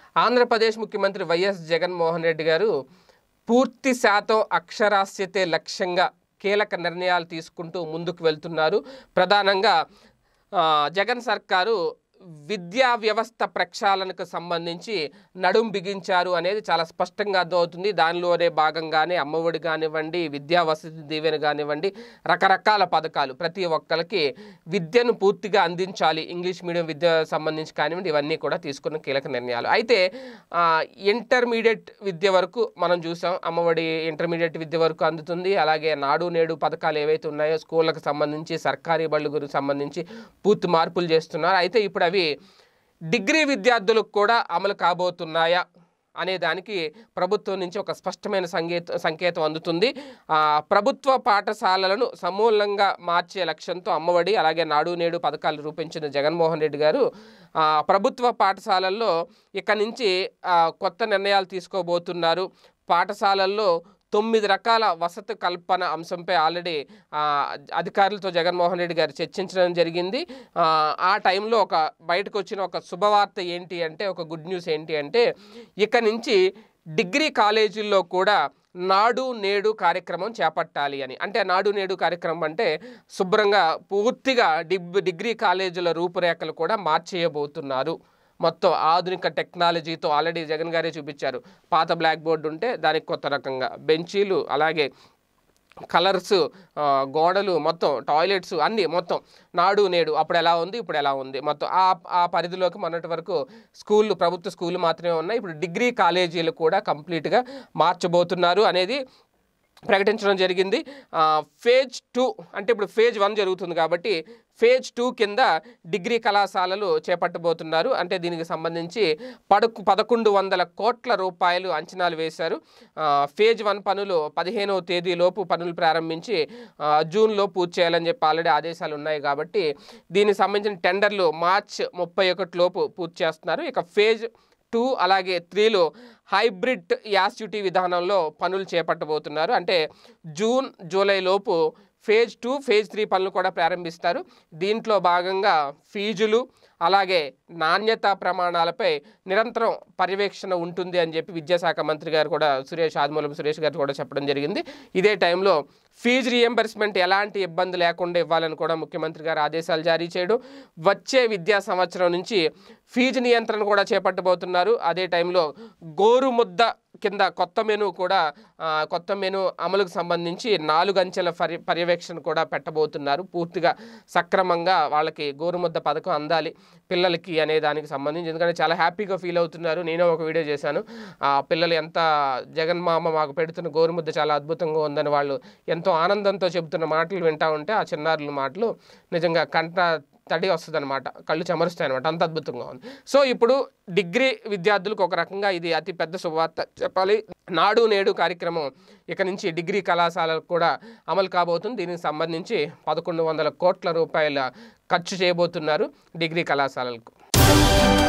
ఆంధ్రప్రదేశ్ ముఖ్యమంత్రి వైఎస్ జగన్మోహన్ రెడ్డి గారు పూర్తి శాతం అక్షరాస్యతే లక్ష్యంగా కీలక నిర్ణయాలు తీసుకుంటూ ముందుకు వెళ్తున్నారు ప్రధానంగా ఆ, జగన్ సర్కారు విద్యా వ్యవస్థ ప్రక్షాళనకు సంబంధించి నడుం బిగించారు అనేది చాలా స్పష్టంగా అర్థమవుతుంది దానిలోనే భాగంగానే అమ్మఒడి కానివ్వండి విద్యా వసతి దీవెన కానివ్వండి రకరకాల పథకాలు ప్రతి ఒక్కరికి విద్యను పూర్తిగా అందించాలి ఇంగ్లీష్ మీడియం విద్య సంబంధించి కానివ్వండి ఇవన్నీ కూడా తీసుకున్న కీలక నిర్ణయాలు అయితే ఆ, ఇంటర్మీడియట్ విద్య వరకు మనం చూసాం అమ్మఒడి ఇంటర్మీడియట్ విద్య వరకు అందుతుంది అలాగే నాడు నేడు పథకాలు ఏవైతే ఉన్నాయో స్కూళ్ళకు సంబంధించి సర్కారీ బళ్ళు గురికి సంబంధించి పూర్తి మార్పులు చేస్తున్నారు అయితే ఇప్పుడు అవి డిగ్రీ విద్యార్థులకు కూడా అమలు కాబోతున్నాయా అనే దానికి ప్రభుత్వం నుంచి ఒక స్పష్టమైన సంకేత సంకేతం అందుతుంది ఆ, ప్రభుత్వ పాఠశాలలను సమూలంగా మార్చే లక్ష్యంతో అమ్మఒడి అలాగే నాడు నేడు పథకాలు రూపొందించిన జగన్మోహన్ రెడ్డి గారు ఆ, ప్రభుత్వ పాఠశాలల్లో ఇక నుంచి ఆ, కొత్త నిర్ణయాలు తీసుకోబోతున్నారు పాఠశాలల్లో తొమ్మిది రకాల వసతి కల్పన అంశంపై ఆల్రెడీ ఆ, అధికారులతో జగన్మోహన్ రెడ్డి గారు చర్చించడం జరిగింది ఆ, ఆ టైంలో ఒక బయటకు వచ్చిన ఒక శుభవార్త ఏంటి అంటే ఒక గుడ్ న్యూస్ ఏంటి అంటే ఇక నుంచి డిగ్రీ కాలేజీల్లో కూడా నాడు నేడు కార్యక్రమం చేపట్టాలి అని అంటే నాడు నేడు కార్యక్రమం అంటే శుభ్రంగా పూర్తిగా డిగ్ డిగ్రీ కాలేజీల రూపురేఖలు కూడా మార్చేయబోతున్నారు మొత్తం ఆధునిక టెక్నాలజీతో ఆల్రెడీ జగన్ గారే చూపించారు పాత బ్లాక్ బోర్డు ఉంటే దానికి కొత్త రకంగా బెంచీలు అలాగే కలర్స్ ఆ, గోడలు మొత్తం టాయిలెట్స్ అన్నీ మొత్తం నాడు నేడు అప్పుడు ఎలా ఉంది ఇప్పుడు ఎలా ఉంది మొత్తం ఆ ఆ పరిధిలోకి మొన్నటి వరకు స్కూళ్ళు ప్రభుత్వ స్కూళ్ళు మాత్రమే ఉన్నాయి ఇప్పుడు డిగ్రీ కాలేజీలు కూడా కంప్లీట్గా మార్చబోతున్నారు అనేది ప్రకటించడం జరిగింది ఆ, ఫేజ్ టూ అంటే ఇప్పుడు ఫేజ్ వన్ జరుగుతుంది కాబట్టి ఫేజ్ టూ కింద డిగ్రీ కళాశాలలు చేపట్టబోతున్నారు అంటే దీనికి సంబంధించి పదకు పదకొండు వందల కోట్ల రూపాయలు అంచనాలు వేశారు ఆ, ఫేజ్ వన్ పనులు పదిహేనవ తేదీలోపు పనులు ప్రారంభించి ఆ, జూన్లో పూర్తి చేయాలని చెప్పి ఆల్రెడీ ఆదేశాలు ఉన్నాయి కాబట్టి దీనికి సంబంధించిన టెండర్లు మార్చ్ ముప్పై ఒకటి లోపు పూర్తి చేస్తున్నారు ఇక ఫేజ్ టూ అలాగే త్రీలో హైబ్రిడ్ యాస్యుటీ విధానంలో పనులు చేపట్టబోతున్నారు అంటే జూన్ జూలై లోపు ఫేజ్ టూ ఫేజ్ త్రీ పనులు కూడా ప్రారంభిస్తారు దీంట్లో భాగంగా ఫీజులు అలాగే నాణ్యతా ప్రమాణాలపై నిరంతరం పర్యవేక్షణ ఉంటుంది అని చెప్పి విద్యాశాఖ మంత్రి గారు కూడా సురేష్ ఆదిమూలం సురేష్ గారు కూడా చెప్పడం జరిగింది ఇదే టైంలో ఫీజు రియంబర్స్మెంట్ ఎలాంటి ఇబ్బంది లేకుండా ఇవ్వాలని కూడా ముఖ్యమంత్రి గారు ఆదేశాలు జారీ చేయడం వచ్చే విద్యా సంవత్సరం నుంచి ఫీజు నియంత్రణ కూడా చేపట్టబోతున్నారు అదే టైంలో గోరు ముద్ద కింద కొత్త మెను కూడా ఆ, కొత్త మెను అమలుకు సంబంధించి నాలుగు అంచెల పర్య పర్యవేక్షణ కూడా పెట్టబోతున్నారు పూర్తిగా సక్రమంగా వాళ్ళకి గోరుముద్ద పథకం అందాలి పిల్లలకి అనే దానికి సంబంధించి ఎందుకంటే చాలా హ్యాపీగా ఫీల్ అవుతున్నారు నేను ఒక వీడియో చేశాను ఆ పిల్లలు ఎంత జగన్ మామ మాకు పెడుతున్న గోరుముద్ద చాలా అద్భుతంగా ఉందని వాళ్ళు ఎంతో ఆనందంతో చెబుతున్న మాటలు వింటా ఉంటే ఆ చిన్నారుల మాటలు నిజంగా కంట తడి వస్తుంది అనమాట కళ్ళు చెమరుస్తాయి అనమాట అంత అద్భుతంగా ఉంది సో ఇప్పుడు డిగ్రీ విద్యార్థులకు ఒక రకంగా ఇది అతి పెద్ద శుభవార్త చెప్పాలి నాడు నేడు కార్యక్రమం ఇక నుంచి డిగ్రీ కళాశాలకు కూడా అమలు కాబోతుంది దీనికి సంబంధించి పదకొండు వందల కోట్ల రూపాయల ఖర్చు చేయబోతున్నారు డిగ్రీ కళాశాలలకు